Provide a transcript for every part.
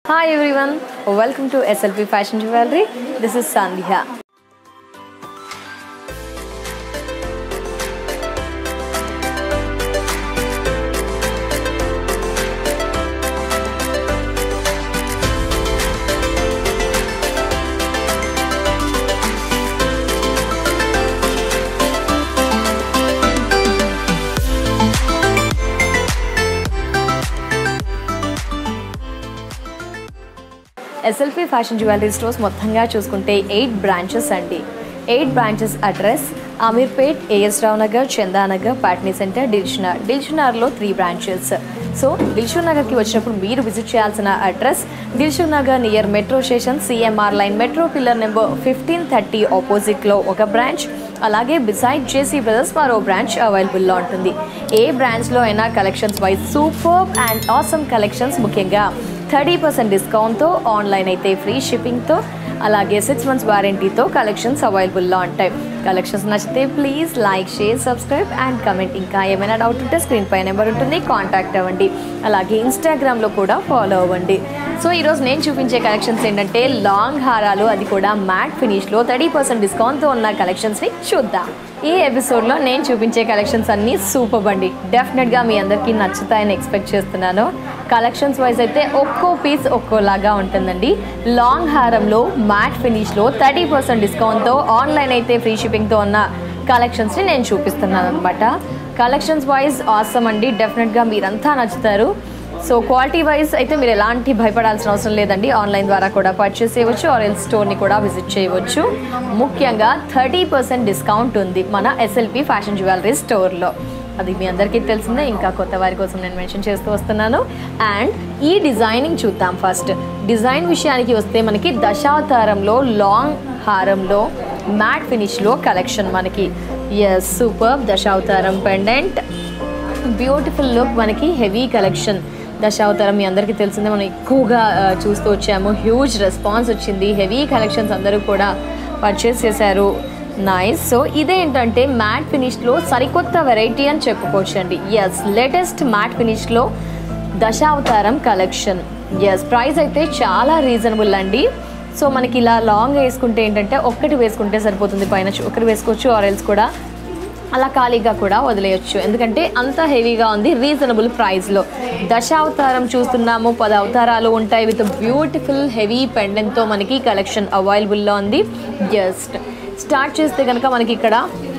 Hi everyone, welcome to SLP Fashion Jewelry. This is Sandhya. SLP fashion jewellery stores మొత్తంగా చూసుకుంటే eight branches అండి eight branches address Ameerpet AS Rao Nagar Chandanagar Patny Centre Dilsukhnagar దిల్షునార్లో three branches so దిల్షుక్ నగర్కి వచ్చినప్పుడు మీరు విజిట్ చేయాల్సిన address Dilsukhnagar near metro station CMR line metro pillar number fifteen thirty ఆపోజిట్లో ఒక బ్రాంచ్ అలాగే బిసైడ్ జేసీ బ్రదర్స్ మరో బ్రాంచ్ అవైలబుల్లో ఉంటుంది ఏ బ్రాంచ్లో అయినా collections wise super and awesome collections ముఖ్యంగా థర్టీ పర్సెంట్ డిస్కౌంట్తో ఆన్లైన్ అయితే ఫ్రీ షిప్పింగ్తో అలాగే సిక్స్ మంత్స్ వారంటీతో కలెక్షన్స్ అవైలబుల్లో ఉంటాయి కలెక్షన్స్ నచ్చితే please like share subscribe and comment ఇంకా ఏమైనా డౌట్ ఉంటే స్క్రీన్ పై నెంబర్ ఉంటుంది కాంటాక్ట్ అవ్వండి అలాగే ఇన్స్టాగ్రామ్లో కూడా ఫాలో అవ్వండి సో ఈరోజు నేను చూపించే కలెక్షన్స్ ఏంటంటే లాంగ్ హారాలు అది కూడా మ్యాట్ ఫినిష్లో థర్టీ పర్సెంట్ డిస్కౌంట్తో ఉన్న కలెక్షన్స్ని చూద్దాం ఈ ఎపిసోడ్లో నేను చూపించే కలెక్షన్స్ అన్నీ సూపర్ అండి డెఫినెట్గా మీ అందరికీ నచ్చుతాయని ఎక్స్పెక్ట్ చేస్తున్నాను కలెక్షన్స్ వైజ్ అయితే ఒక్కో పీస్ ఒక్కోలాగా ఉంటుందండి లాంగ్ హారంలో మ్యాట్ ఫినిష్లో థర్టీ పర్సెంట్ డిస్కౌంట్తో ఆన్లైన్ అయితే ఫ్రీ షిప్పింగ్తో ఉన్న కలెక్షన్స్ని నేను చూపిస్తున్నాను అనమాట కలెక్షన్స్ వైజ్ ఆసమ్ అండి డెఫినెట్గా మీరంతా నచ్చుతారు సో క్వాలిటీ వైజ్ అయితే మీరు ఎలాంటి భయపడాల్సిన అవసరం లేదండి ఆన్లైన్ ద్వారా కూడా పర్చేస్ చేయవచ్చు ఆరెల్ స్టోర్ని కూడా విజిట్ చేయవచ్చు ముఖ్యంగా థర్టీ పర్సెంట్ డిస్కౌంట్ ఉంది మన ఎస్ఎల్పి ఫ్యాషన్ జ్యువెలరీ స్టోర్లో అది మీ అందరికీ తెలిసిందే ఇంకా కొత్త వారి కోసం నేను మెన్షన్ చేస్తూ వస్తున్నాను అండ్ ఈ డిజైనింగ్ చూద్దాం ఫస్ట్ డిజైన్ విషయానికి వస్తే మనకి దశావతారంలో లాంగ్ హారంలో మ్యాట్ ఫినిష్లో కలెక్షన్ మనకి yes super Dashavataram pendant beautiful look మనకి హెవీ కలెక్షన్ దశావతారం మీ అందరికీ తెలిసిందే మనం ఎక్కువగా ఆ, చూస్తూ వచ్చాము హ్యూజ్ రెస్పాన్స్ వచ్చింది హెవీ కలెక్షన్స్ అందరూ కూడా పర్చేస్ చేశారు నైస్ సో ఇదేంటంటే మ్యాట్ ఫినిష్లో సరికొత్త వెరైటీ అని చెప్పుకోవచ్చు అండి ఎస్ లేటెస్ట్ మ్యాట్ ఫినిష్లో దశావతారం కలెక్షన్ ఎస్ ప్రైస్ అయితే చాలా రీజనబుల్ అండి సో మనకి ఇలా లాంగ్ వేసుకుంటే ఏంటంటే ఒక్కటి వేసుకుంటే సరిపోతుంది పైన చు- ఒకటి వేసుకోవచ్చు ఆరెల్స్ కూడా అలా ఖాళీగా కూడా వదిలేయచ్చు ఎందుకంటే అంత హెవీగా ఉంది రీజనబుల్ ప్రైస్లో దశావతారం చూస్తున్నాము పది అవతారాలు ఉంటాయి విత్ బ్యూటిఫుల్ హెవీ పెండెంట్తో మనకి కలెక్షన్ అవైలబుల్లో ఉంది జస్ట్ స్టార్ట్ చేస్తే కనుక మనకి ఇక్కడ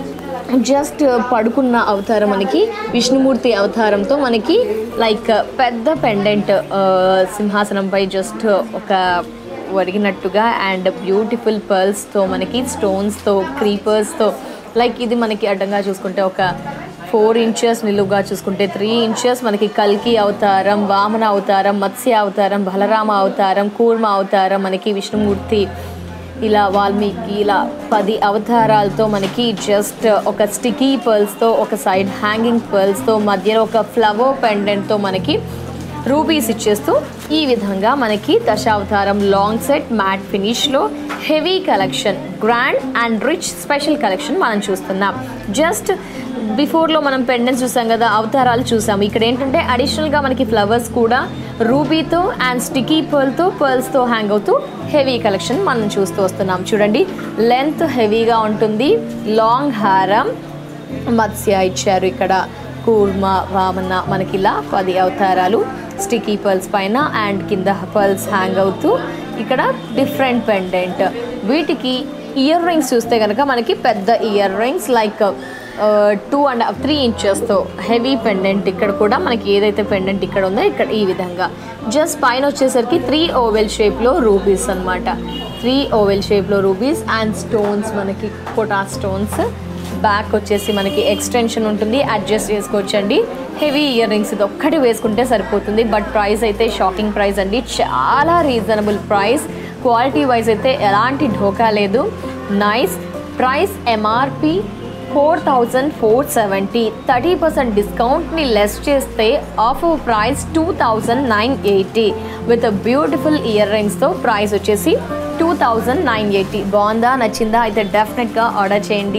జస్ట్ పడుకున్న అవతారం మనకి విష్ణుమూర్తి అవతారంతో మనకి లైక్ పెద్ద పెండెంట్ సింహాసనంపై జస్ట్ ఒక ఒరిగినట్టుగా అండ్ బ్యూటిఫుల్ పర్ల్స్తో మనకి స్టోన్స్తో క్రీపర్స్తో లైక్ ఇది మనకి అడ్డంగా చూసుకుంటే ఒక ఫోర్ ఇంచెస్ నిలువుగా చూసుకుంటే త్రీ ఇంచెస్ మనకి కల్కి అవతారం వామన అవతారం మత్స్య అవతారం బలరామ అవతారం కూర్మ అవతారం మనకి విష్ణుమూర్తి ఇలా వాల్మీకి ఇలా పది అవతారాలతో మనకి జస్ట్ ఒక స్టికీ పర్ల్స్తో ఒక సైడ్ హ్యాంగింగ్ పర్ల్స్తో మధ్యలో ఒక ఫ్లవర్ పెండెంట్తో మనకి రూబీస్ ఇచ్చేస్తూ ఈ విధంగా మనకి దశావతారం లాంగ్ సెట్ మ్యాట్ ఫినిష్లో heavy collection grand and rich special collection మనం చూస్తున్నాం జస్ట్ బిఫోర్లో మనం పెండెంట్స్ చూసాం కదా అవతారాలు చూసాం ఇక్కడ ఏంటంటే అడిషనల్గా మనకి ఫ్లవర్స్ కూడా రూబీతో అండ్ స్టికీ పర్ల్తో పర్ల్స్తో హ్యాంగ్ అవుతూ హెవీ కలెక్షన్ మనం చూస్తూ వస్తున్నాం చూడండి లెంత్ హెవీగా ఉంటుంది లాంగ్ హారం మత్స్య ఇచ్చారు ఇక్కడ కూర్మ వామన మనకి ఇలా పది అవతారాలు స్టికీ పర్ల్స్ పైన అండ్ కింద పర్ల్స్ హ్యాంగ్ అవుతూ ఇక్కడ డిఫరెంట్ పెండెంట్ వీటికి ఇయర్ రింగ్స్ చూస్తే కనుక మనకి పెద్ద earrings like two and three ఇంచెస్తో హెవీ పెండెంట్ ఇక్కడ కూడా మనకి ఏదైతే పెండెంట్ ఇక్కడ ఉందో ఇక్కడ ఈ విధంగా జస్ట్ పైన వచ్చేసరికి త్రీ ఓవెల్ షేప్లో రూబీస్ అన్నమాట త్రీ ఓవెల్ షేప్లో రూబీస్ అండ్ స్టోన్స్ మనకి పొటా స్టోన్స్ బ్యాక్ వచ్చేసి మనకి ఎక్స్టెన్షన్ ఉంటుంది అడ్జస్ట్ చేసుకోవచ్చండి హెవీ ఇయర్ రింగ్స్ ఇది ఒక్కటి వేసుకుంటే సరిపోతుంది బట్ ప్రైస్ అయితే షాకింగ్ ప్రైస్ అండి చాలా రీజనబుల్ ప్రైస్ క్వాలిటీ వైజ్ అయితే ఎలాంటి ఢోకా లేదు nice price MRP four thousand four seventy thirty percent డిస్కౌంట్ని లెస్ చేస్తే offer price two thousand nine eighty with beautiful ఇయర్ రింగ్స్తో ప్రైస్ వచ్చేసి టూ థౌజండ్ నైన్ ఎయిటీ బాగుందా నచ్చిందా అయితే డెఫినెట్గా ఆర్డర్ చేయండి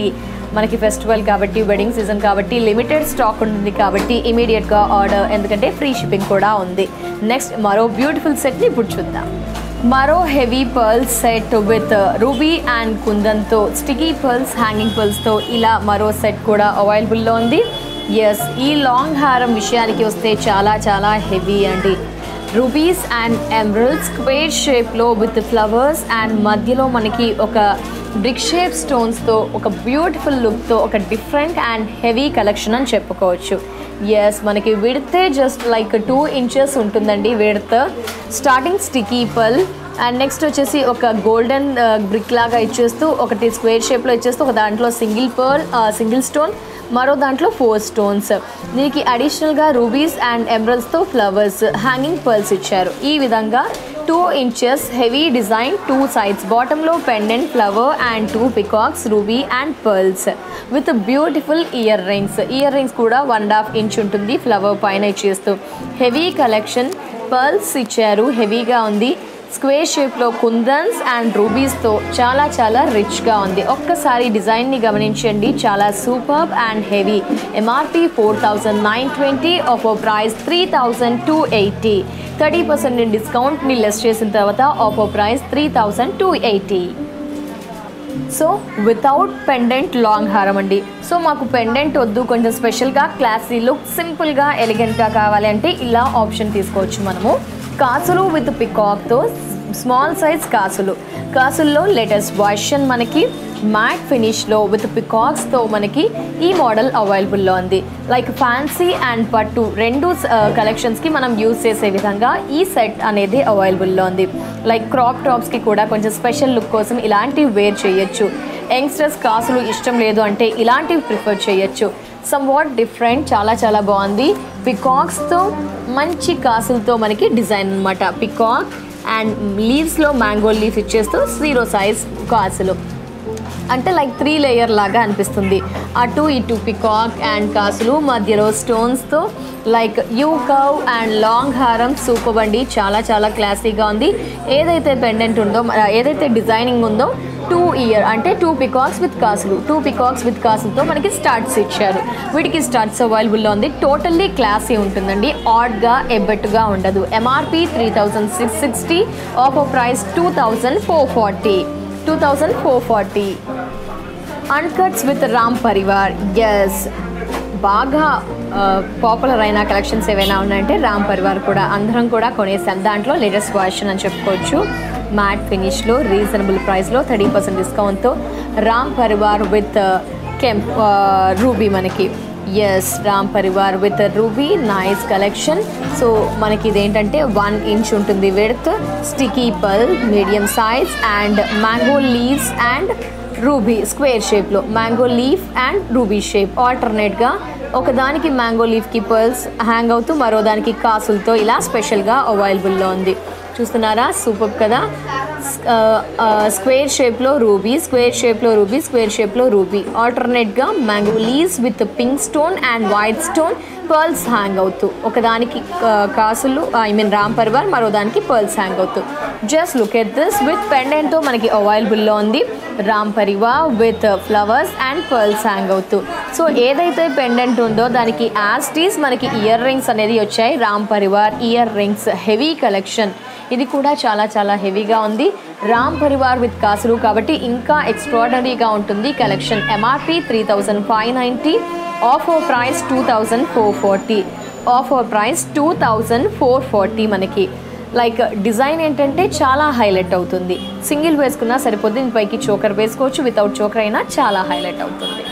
మనకి ఫెస్టివల్ కాబట్టి వెడ్డింగ్ సీజన్ కాబట్టి లిమిటెడ్ స్టాక్ ఉంటుంది కాబట్టి ఇమీడియట్గా ఆర్డర్ ఎందుకంటే ఫ్రీ షిప్పింగ్ కూడా ఉంది నెక్స్ట్ మరో బ్యూటిఫుల్ సెట్ని ఇప్పుడు చూద్దాం మరో heavy pearls set with ruby and కుందన్తో స్టికీ పర్ల్స్ హ్యాంగింగ్ పర్ల్స్తో ఇలా మరో సెట్ కూడా అవైలబుల్లో ఉంది ఎస్ ఈ లాంగ్ హారం విషయానికి వస్తే చాలా చాలా హెవీ అండి రూబీస్ అండ్ ఎమరల్డ్ స్క్వేర్ షేప్లో విత్ ఫ్లవర్స్ అండ్ మధ్యలో మనకి ఒక బ్రిక్ షేప్ స్టోన్స్తో ఒక బ్యూటిఫుల్ లుక్తో ఒక డిఫరెంట్ అండ్ హెవీ కలెక్షన్ అని చెప్పుకోవచ్చు ఎస్ మనకి విడితే జస్ట్ లైక్ టూ ఇంచెస్ ఉంటుందండి విడత starting sticky pearl and next వచ్చేసి ఒక గోల్డెన్ బ్రిక్ లాగా ఇచ్చేస్తూ ఒకటి స్క్వేర్ షేప్లో ఇచ్చేస్తూ ఒక దాంట్లో సింగిల్ పర్ల్ సింగిల్ స్టోన్ మరో దాంట్లో ఫోర్ స్టోన్స్ దీనికి అడిషనల్గా రూబీస్ అండ్ ఎమరల్స్తో ఫ్లవర్స్ హ్యాంగింగ్ పర్ల్స్ ఇచ్చారు ఈ విధంగా two inches heavy design two sides బాటంలో pendant flower and two peacocks ruby and pearls with beautiful earrings earrings కూడా వన్ అండ్ హాఫ్ ఇంచ్ ఉంటుంది flower పైన ఇచ్చేస్తూ హెవీ కలెక్షన్ పర్ల్స్ ఇచ్చారు హెవీగా ఉంది స్క్వేర్ షేప్లో కుందన్స్ అండ్ రూబీస్తో చాలా చాలా రిచ్గా ఉంది ఒక్కసారి డిజైన్ని గమనించండి చాలా super and heavy MRP four thousand nine twenty off price three thousand two eighty thirty percent డిస్కౌంట్ని లెస్ చేసిన తర్వాత offer price three thousand two eighty so without pendant long హారం అండి సో మాకు పెండెంట్ వద్దు కొంచెం స్పెషల్గా క్లాసీ లుక్ సింపుల్గా ఎలిగెంట్గా కావాలి అంటే ఇలా ఆప్షన్ తీసుకోవచ్చు మనము కాసులు విత్ పికాక్తో స్మాల్ సైజ్ కాసులు కాసుల్లో లేటెస్ట్ వర్షన్ మనకి మ్యాట్ ఫినిష్లో విత్ పికాక్స్తో మనకి ఈ మోడల్ అవైలబుల్లో ఉంది లైక్ ఫ్యాన్సీ అండ్ పట్టు రెండు కలెక్షన్స్కి మనం యూజ్ చేసే విధంగా ఈ సెట్ అనేది అవైలబుల్లో ఉంది లైక్ క్రాప్ టాప్స్కి కూడా కొంచెం స్పెషల్ లుక్ కోసం ఇలాంటివి వేర్ చేయొచ్చు యంగ్స్టర్స్ కాసులు ఇష్టం లేదు అంటే ఇలాంటివి ప్రిఫర్ చేయొచ్చు సమ్ వాట్ డిఫరెంట్ చాలా చాలా బాగుంది పికాక్స్తో మంచి కాసులతో మనకి డిజైన్ అనమాట పికాక్ అండ్ లీవ్స్లో మ్యాంగో లీఫ్ ఇచ్చేస్తూ జీరో సైజ్ కాసులు అంటే లైక్ త్రీ లేయర్ లాగా అనిపిస్తుంది అటు ఇటు పికాక్ అండ్ కాసులు మధ్యలో స్టోన్స్తో like U curve and long హారం సూపర్ అండి చాలా చాలా క్లాసీగా ఉంది ఏదైతే పెండెంట్ ఉందో మ- ఏదైతే డిజైనింగ్ ఉందో టూ ఇయర్ అంటే టూ పికాక్స్ విత్ కాసులు టూ పికాక్స్ విత్ కాసులతో మనకి స్టార్ట్స్ ఇచ్చారు వీటికి స్టార్ట్స్ అవైలబుల్లో ఉంది టోటల్లీ క్లాసీ ఉంటుందండి ఆడ్గా ఎబ్బెట్టుగా ఉండదు MRP three thousand six sixty offer price two thousand four forty two thousand four forty uncuts with Ram Parivar yes బాగా పాపులర్ అయిన కలెక్షన్స్ ఏవైనా ఉన్నాయంటే రామ్ పరివార్ కూడా అందరం కూడా కొనేసాం దాంట్లో లేటెస్ట్ వర్షన్ అని చెప్పుకోవచ్చు మ్యాట్ ఫినిష్లో రీజనబుల్ ప్రైస్లో థర్టీ పర్సెంట్ డిస్కౌంట్తో రామ్ పరివార్ విత్ కెంప్ రూబీ మనకి yes Ram Parivar with ruby nice collection so మనకి ఇదేంటంటే వన్ ఇంచ్ ఉంటుంది width sticky pearl medium size and mango leaves and ruby square షేప్లో mango leaf and ruby shape ఆల్టర్నేట్గా ఒకదానికి మ్యాంగో లీఫ్కి పర్ల్స్ హ్యాంగ్ అవుతూ మరో దానికి కాసులతో ఇలా స్పెషల్గా అవైలబుల్లో ఉంది చూస్తున్నారా సూపర్ కదా స్క్వేర్ షేప్లో రూబీ స్క్వేర్ షేప్లో రూబీ స్క్వేర్ షేప్లో రూబీ ఆల్టర్నేట్గా mango leaves with pink stone and white stone pearls hang అవుతూ ఒకదానికి ఆ, కాసులు ఐ మీన్ రామ్ పరివార్ మరో దానికి పర్ల్స్ హ్యాంగ్ అవుతూ just look at this with పెండెంట్తో మనకి అవైలబుల్లో ఉంది Ram Parivar with flowers and pearls hang అవుతూ సో ఏదైతే పెండెంట్ ఉందో దానికి యాస్టీస్ మనకి ఇయర్ రింగ్స్ అనేది వచ్చాయి Ram Parivar earrings heavy collection ఇది కూడా చాలా చాలా హెవీగా ఉంది రామ్ పరివార్ విత్ కాసులు కాబట్టి ఇంకా ఎక్స్ట్రాడనరీగా ఉంటుంది collection MRP three thousand five ninety offer price two thousand four forty offer price two thousand four forty మనకి లైక్ డిజైన్ ఏంటంటే చాలా హైలైట్ అవుతుంది సింగిల్ వేసుకున్నా సరిపోద్ది దీనిపైకి చోకర్ వేసుకోవచ్చు వితౌట్ చోకర్ అయినా చాలా హైలైట్ అవుతుంది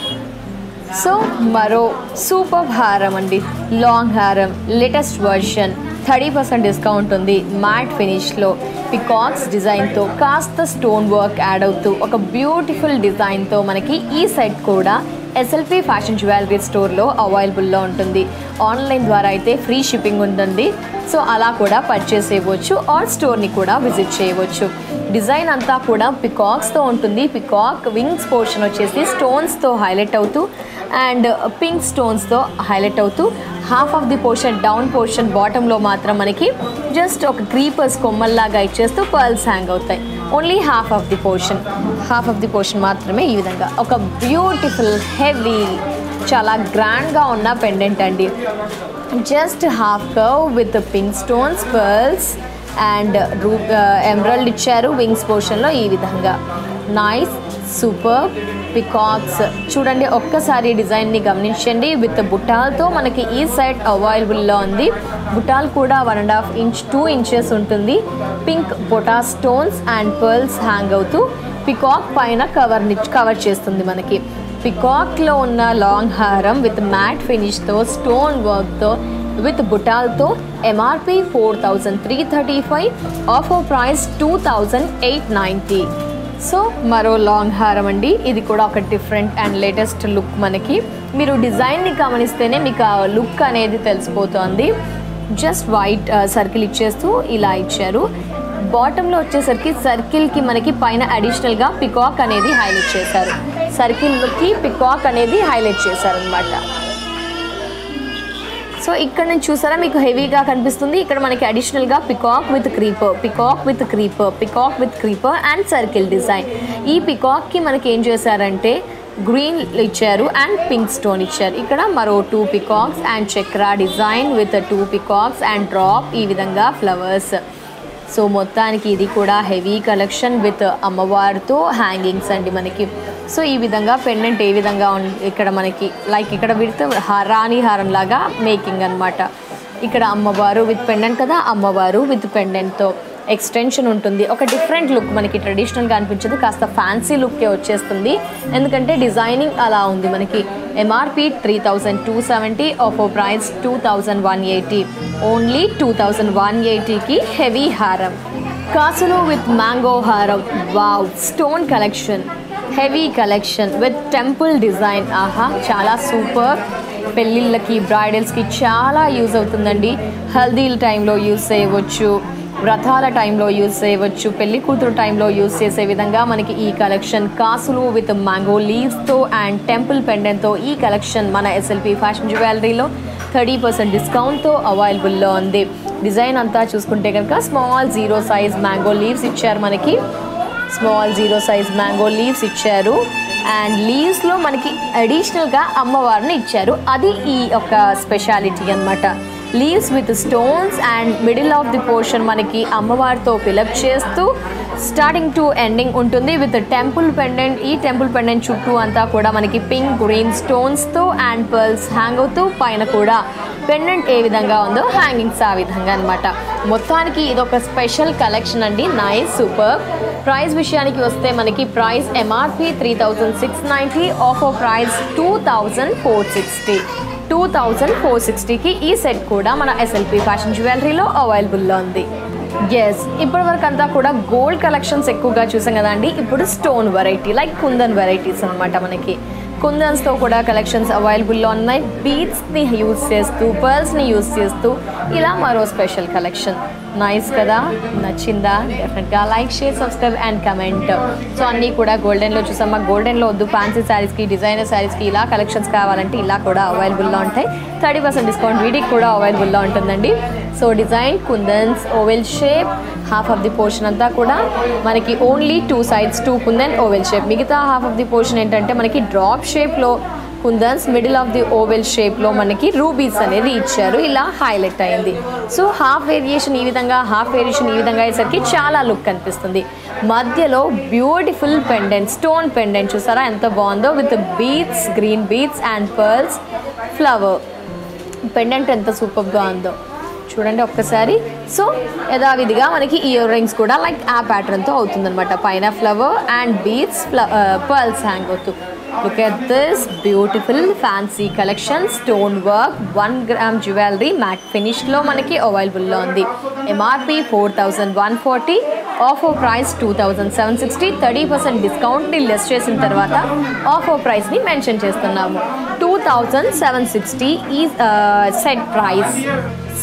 సో మరో సూపర్ హారం అండి లాంగ్ హారం latest version thirty percent discount ఉంది మ్యాట్ ఫినిష్లో పికాక్స్ డిజైన్తో కాస్త స్టోన్ వర్క్ యాడ్ అవుతూ ఒక బ్యూటిఫుల్ డిజైన్తో మనకి ఈ సెట్ కూడా ఎస్ఎల్పి ఫ్యాషన్ జ్యువెలరీ స్టోర్లో అవైలబుల్లో ఉంటుంది ఆన్లైన్ ద్వారా అయితే ఫ్రీ షిప్పింగ్ ఉంటుంది సో అలా కూడా పర్చేస్ చేయవచ్చు ఆర్ స్టోర్ని కూడా విజిట్ చేయవచ్చు డిజైన్ అంతా కూడా పికాక్స్తో ఉంటుంది పికాక్ వింగ్స్ పోర్షన్ వచ్చేసి స్టోన్స్తో హైలైట్ అవుతూ అండ్ పింక్ స్టోన్స్తో హైలైట్ అవుతూ half of the portion down portion బాటంలో మాత్రం మనకి జస్ట్ ఒక క్రీపర్స్ కొమ్మల్లాగా ఇచ్చేస్తూ పర్ల్స్ హ్యాంగ్ అవుతాయి only half of the portion half of the portion మాత్రమే ఈ విధంగా ఒక బ్యూటిఫుల్ హెవీ చాలా గ్రాండ్గా ఉన్న పెండెంట్ అండి just half curve with pink stones pearls and రూ ఎమరల్డ్ ఇచ్చారు వింగ్స్ పోర్షన్లో ఈ విధంగా నైస్ సూపర్ పికాక్స్ చూడండి ఒక్కసారి డిజైన్ని గమనించండి విత్ బుట్టాలతో మనకి ఈ సైడ్ అవైలబుల్లో ఉంది బుట్టాలు కూడా one and half inch two inches ఉంటుంది పింక్ పొటా స్టోన్స్ అండ్ పర్ల్స్ హ్యాంగ్ అవుతూ పికాక్ పైన కవర్ కవర్ చేస్తుంది మనకి పికాక్లో ఉన్న లాంగ్ హారం విత్ మ్యాట్ ఫినిష్తో స్టోన్ వర్క్తో విత్ బుటాల్తో MRP four thousand three thirty five offer price two thousand eight ninety so మరో లాంగ్ హారం అండి ఇది కూడా ఒక డిఫరెంట్ అండ్ లేటెస్ట్ లుక్ మనకి మీరు డిజైన్ని గమనిస్తేనే మీకు ఆ లుక్ అనేది తెలిసిపోతుంది జస్ట్ వైట్ సర్కిల్ ఇచ్చేస్తూ ఇలా ఇచ్చారు బాటంలో వచ్చేసరికి సర్కిల్కి మనకి పైన అడిషనల్గా పికాక్ అనేది హైలైట్ చేశారు సర్కిల్కి పికాక్ అనేది హైలైట్ చేశారు అనమాట సో ఇక్కడ నుంచి చూసారా మీకు హెవీగా కనిపిస్తుంది ఇక్కడ మనకి అడిషనల్గా peacock with creeper peacock with creeper peacock with creeper and circle design ఈ పికాక్కి మనకి ఏం చేశారంటే గ్రీన్ ఇచ్చారు అండ్ పింక్ స్టోన్ ఇచ్చారు ఇక్కడ మరో two peacocks and chakra design with two peacocks and drop ఈ విధంగా ఫ్లవర్స్ సో మొత్తానికి ఇది కూడా హెవీ కలెక్షన్ విత్ అమ్మవారితో హ్యాంగింగ్స్ అండి మనకి సో ఈ విధంగా పెండెంట్ ఏ విధంగా ఉం- ఇక్కడ మనకి లైక్ ఇక్కడ విత్ రాణి హారం లాగా మేకింగ్ అనమాట ఇక్కడ అమ్మవారు విత్ పెండెంట్ కదా అమ్మవారు విత్ పెండెంట్తో ఎక్స్టెన్షన్ ఉంటుంది ఒక డిఫరెంట్ లుక్ మనకి ట్రెడిషనల్గా అనిపించదు కాస్త ఫ్యాన్సీ లుక్కే వచ్చేస్తుంది ఎందుకంటే డిజైనింగ్ అలా ఉంది మనకి MRP three thousand two seventy offer price two thousand one eighty only two thousand one ఎయిటీకి హెవీ హారం కాసులు విత్ మ్యాంగో హారం wow stone collection heavy collection with temple design ఆహా చాలా సూపర్ పెళ్ళిళ్ళకి బ్రైడల్స్కి చాలా యూజ్ అవుతుందండి హల్దీల టైంలో యూజ్ చేయవచ్చు వ్రతాల టైంలో యూజ్ చేయవచ్చు పెళ్లి కూతురు టైంలో యూజ్ చేసే విధంగా మనకి ఈ కలెక్షన్ కాసులు విత్ మ్యాంగో లీవ్స్తో అండ్ టెంపుల్ పెండెంట్తో ఈ కలెక్షన్ మన ఎస్ఎల్పి ఫ్యాషన్ జ్యువెలరీలో థర్టీ పర్సెంట్ డిస్కౌంట్తో అవైలబుల్లో ఉంది డిజైన్ అంతా చూసుకుంటే కనుక small zero size mango leaves ఇచ్చారు మనకి small zero size mango leaves ఇచ్చారు అండ్ లీవ్స్లో మనకి అడిషనల్గా అమ్మవారిని ఇచ్చారు అది ఈ యొక్క స్పెషాలిటీ అన్నమాట leaves with stones and middle of the portion మనకి అమ్మవారితో ఫిలప్ చేస్తూ స్టార్టింగ్ టు ఎండింగ్ ఉంటుంది విత్ టెంపుల్ పెండెంట్ ఈ టెంపుల్ పెండెంట్ చుట్టూ అంతా కూడా మనకి పింక్ గ్రీన్ స్టోన్స్తో అండ్ పర్ల్స్ హ్యాంగ్ అవుతూ పైన కూడా పెండెంట్ ఏ విధంగా ఉందో హ్యాంగింగ్స్ ఆ విధంగా అనమాట మొత్తానికి ఇది ఒక స్పెషల్ కలెక్షన్ అండి నైస్ సూపర్ ప్రైస్ విషయానికి వస్తే మనకి price MRP three thousand six ninety offer price two thousand four sixty two thousand four సిక్స్టీకి ఈ సెట్ కూడా మన ఎస్ఎల్పి ఫ్యాషన్ జ్యువెలరీలో అవైలబుల్లో ఉంది ఎస్ ఇప్పటి వరకు అంతా కూడా గోల్డ్ కలెక్షన్స్ ఎక్కువగా చూసాం కదండి ఇప్పుడు stone variety like kundan varieties అనమాట మనకి కుందన్స్తో కూడా కలెక్షన్స్ అవైలబుల్లో ఉన్నాయి బీట్స్ని యూజ్ చేస్తూ పర్ల్స్ని యూజ్ చేస్తూ ఇలా మరో స్పెషల్ కలెక్షన్ నైస్ కదా నచ్చిందా డెఫినెట్గా like share subscribe and comment so అన్నీ కూడా గోల్డెన్లో చూసాం మా గోల్డెన్లో వద్దు ఫ్యాన్సీ శారీస్కి డిజైనర్ శారీస్కి ఇలా కలెక్షన్స్ కావాలంటే ఇలా కూడా అవైలబుల్లో ఉంటాయి థర్టీ పర్సెంట్ డిస్కౌంట్ వీటికి కూడా అవైలబుల్లో ఉంటుందండి so design kundans oval shape half of the portion అంతా కూడా మనకి only two sides two kundan oval shape మిగతా హాఫ్ ఆఫ్ ది పోర్షన్ ఏంటంటే మనకి డ్రాప్ షేప్లో kundans middle of the oval షేప్లో మనకి రూబీస్ అనేది ఇచ్చారు ఇలా హైలైట్ అయింది సో హాఫ్ వేరియేషన్ ఈ విధంగా హాఫ్ వేరియేషన్ ఈ విధంగా అయ్యేసరికి చాలా లుక్ కనిపిస్తుంది మధ్యలో బ్యూటిఫుల్ పెండెంట్ స్టోన్ పెండెంట్ చూసారా ఎంత బాగుందో with beads green beads and pearls flower pendant ఎంత సూపర్గా ఉందో చూడండి ఒక్కసారి సో యథావిధిగా మనకి ఇయర్ రింగ్స్ కూడా లైక్ ఆ ప్యాటర్న్తో అవుతుందన్నమాట పైన flower and beads pearls hang అవుతూ look at this beautiful fancy collection stone work one gram jewellery matte ఫినిష్లో మనకి అవైలబుల్లో ఉంది MRP four thousand one forty offer price two thousand seven sixty thirty percent డిస్కౌంట్ని లెస్ చేసిన తర్వాత offer ప్రైస్ని mention చేస్తున్నాము టూ థౌజండ్ సెవెన్ సిక్స్టీ ఈ సెట్ ప్రైస్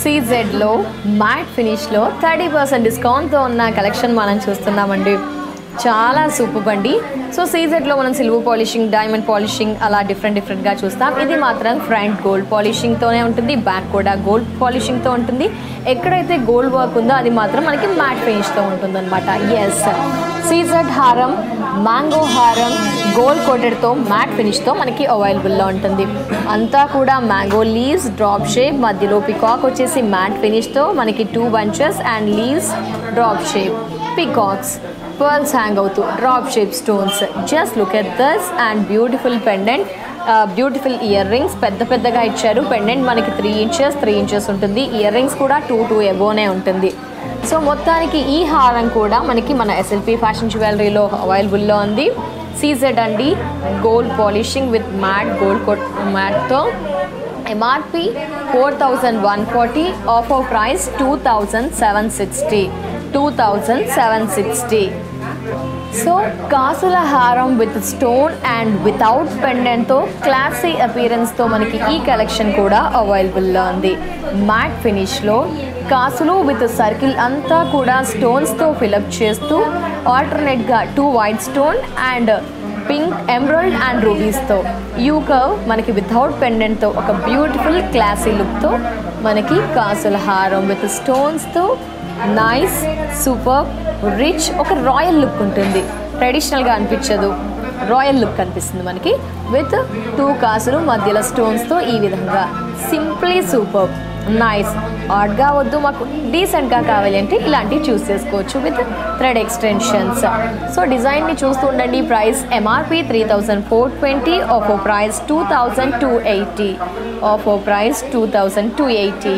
సీజెడ్లో మ్యాట్ ఫినిష్లో థర్టీ పర్సెంట్ డిస్కౌంట్తో ఉన్న కలెక్షన్ మనం చూస్తున్నామండి చాలా సూపర్ అండి సో సీజెడ్లో మనం సిల్వర్ పాలిషింగ్ డైమండ్ పాలిషింగ్ అలా డిఫరెంట్ డిఫరెంట్గా చూస్తాం ఇది మాత్రం ఫ్రంట్ గోల్డ్ పాలిషింగ్తోనే ఉంటుంది బ్యాక్ కూడా గోల్డ్ పాలిషింగ్తో ఉంటుంది ఎక్కడైతే గోల్డ్ వర్క్ ఉందో అది మాత్రం మనకి మ్యాట్ ఫినిష్తో ఉంటుంది అనమాట ఎస్ సీజెడ్ హారం మ్యాంగో హారం గోల్డ్ కోటెడ్తో మ్యాట్ ఫినిష్తో మనకి అవైలబుల్లో ఉంటుంది అంతా కూడా మ్యాంగో లీవ్స్ డ్రాప్ షేప్ మధ్యలో పికాక్ వచ్చేసి మ్యాట్ ఫినిష్తో మనకి two bunches and leaves drop shape peacocks pearls hang అవుతూ drop shape stones just look at this and beautiful pendant beautiful earrings పెద్ద పెద్దగా ఇచ్చారు పెండెంట్ మనకి త్రీ ఇంచెస్ త్రీ ఇంచెస్ ఉంటుంది ఇయర్ రింగ్స్ కూడా టూ టూ ఎబోనే ఉంటుంది so మొత్తానికి ఈ హారం కూడా మనకి మన ఎస్ఎల్పి ఫ్యాషన్ జ్యువెలరీలో అవైలబుల్లో ఉంది సీజెడ్ అండి gold polishing with matte gold coat మ్యాట్తో MRP four thousand one forty offer price two thousand seven sixty two thousand seven sixty so కాసుల హారం విత్ స్టోన్ అండ్ వితౌట్ పెండెంట్తో క్లాసీ అపీరెన్స్తో మనకి ఈ కలెక్షన్ కూడా అవైలబుల్లో ఉంది మ్యాట్ ఫినిష్లో కాసులు విత్ సర్కిల్ అంతా కూడా స్టోన్స్తో ఫిలప్ చేస్తూ ఆల్టర్నేట్గా two white stone and pink emerald and రూబీస్తో యూ కర్వ్ మనకి వితౌట్ పెండెంట్తో ఒక బ్యూటిఫుల్ క్లాసీ లుక్తో మనకి కాసుల హారం విత్ స్టోన్స్తో నైస్ సూపర్ రిచ్ ఒక రాయల్ లుక్ ఉంటుంది ట్రెడిషనల్గా అనిపించదు రాయల్ లుక్ కనిపిస్తుంది మనకి విత్ టూ కాసులు మధ్యలో స్టోన్స్తో ఈ విధంగా సింప్లీ సూపర్ నైస్ ఆడ్గా వద్దు మాకు డీసెంట్గా కావాలి అంటే ఇలాంటివి చూస్ చేసుకోవచ్చు విత్ థ్రెడ్ ఎక్స్టెన్షన్స్ సో డిజైన్ని చూస్తూ ఉండండి price MRP three thousand four twenty offer price two thousand two eighty offer price two thousand two eighty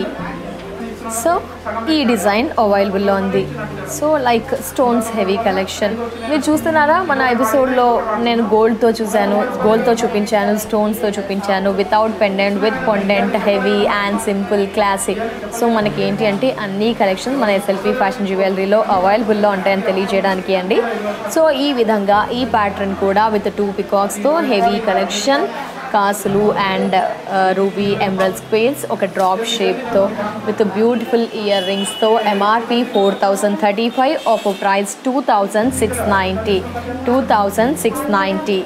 so ఈ డిజైన్ అవైలబుల్లో ఉంది so like stones heavy collection మీరు చూస్తున్నారా మన ఎపిసోడ్లో నేను గోల్డ్తో చూశాను గోల్డ్తో చూపించాను స్టోన్స్తో చూపించాను without pendant with pendant heavy and simple classic so మనకి ఏంటి అంటే అన్ని కలెక్షన్ మన ఎస్ఎల్పి ఫ్యాషన్ జ్యువెలరీలో అవైలబుల్లో ఉంటాయని తెలియజేయడానికి అండి సో ఈ విధంగా ఈ ప్యాటర్న్ కూడా విత్ టూ పికాక్స్తో హెవీ కలెక్షన్ కాసులు అండ్ రూబీ ఎమరల్ స్క్వేర్స్ ఒక డ్రాప్ షేప్తో విత్ బ్యూటిఫుల్ ఇయర్ రింగ్స్తో MRP four thousand thirty five off price two thousand six ninety two thousand six ninety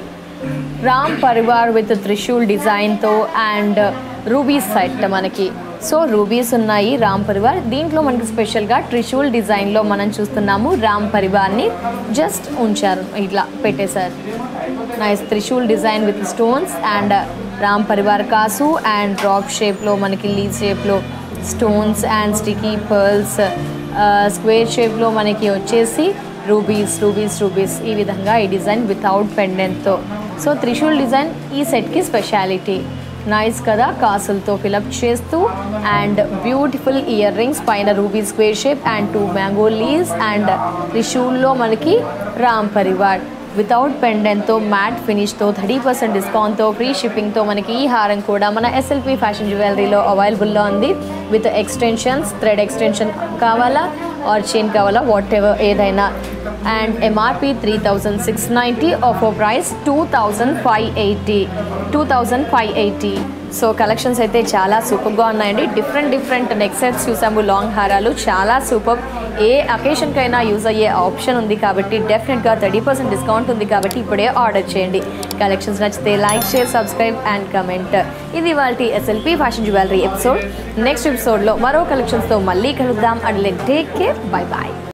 Ram Parivar with Trishul డిజైన్తో అండ్ రూబీస్ సెట్ మనకి so rubies ఉన్నాయి రామ్ పరివార్ దీంట్లో మనకి స్పెషల్గా త్రిశూల్ డిజైన్లో మనం చూస్తున్నాము రామ్ పరివార్ని జస్ట్ ఉంచారు ఇట్లా పెట్టేశారు nice Trishul design with stones and Ram Parivar కాసు అండ్ డ్రాప్ షేప్లో మనకి లీవ్ షేప్లో stones and sticky pearls square షేప్లో మనకి వచ్చేసి రూబీస్ రూబీస్ రూబీస్ ఈ విధంగా ఈ డిజైన్ వితౌట్ పెండెంట్తో సో త్రిశూల్ డిజైన్ ఈ సెట్కి స్పెషాలిటీ నైస్ కదా కాసులతో ఫిలప్ చేస్తూ అండ్ బ్యూటిఫుల్ ఇయర్ రింగ్స్ పైన ruby square shape and two mango leaves and త్రిశూల్లో మనకి రామ్ పరివార్ వితౌట్ పెండెంట్తో మ్యాట్ ఫినిష్తో థర్టీ పర్సెంట్ డిస్కౌంట్తో ఫ్రీ షిప్పింగ్తో మనకి ఈ హారం కూడా మన ఎస్ఎల్పి ఫ్యాషన్ జ్యువెలరీలో అవైలబుల్లో ఉంది విత్ ఎక్స్టెన్షన్స్ థ్రెడ్ ఎక్స్టెన్షన్ కావాలా ఆర్ చైన్ కావాలా వాట్ ఎవర్ ఏదైనా and MRP three thousand six ninety offer price two thousand five eighty two thousand five eighty so collections అయితే చాలా సూపర్గా ఉన్నాయండి డిఫరెంట్ డిఫరెంట్ నెక్ సెట్స్ చూసాము లాంగ్ హారాలు చాలా సూపర్ ఏ అకేషన్కైనా యూజ్ అయ్యే ఆప్షన్ ఉంది కాబట్టి డెఫినెట్గా థర్టీ పర్సెంట్ డిస్కౌంట్ ఉంది కాబట్టి ఇప్పుడే ఆర్డర్ చేయండి కలెక్షన్స్ నచ్చితే like share subscribe and comment ఇది వాళ్ళ SLP fashion jewellery episode next ఎపిసోడ్లో మరో కలెక్షన్స్తో మళ్ళీ కలుద్దాం and let take care bye bye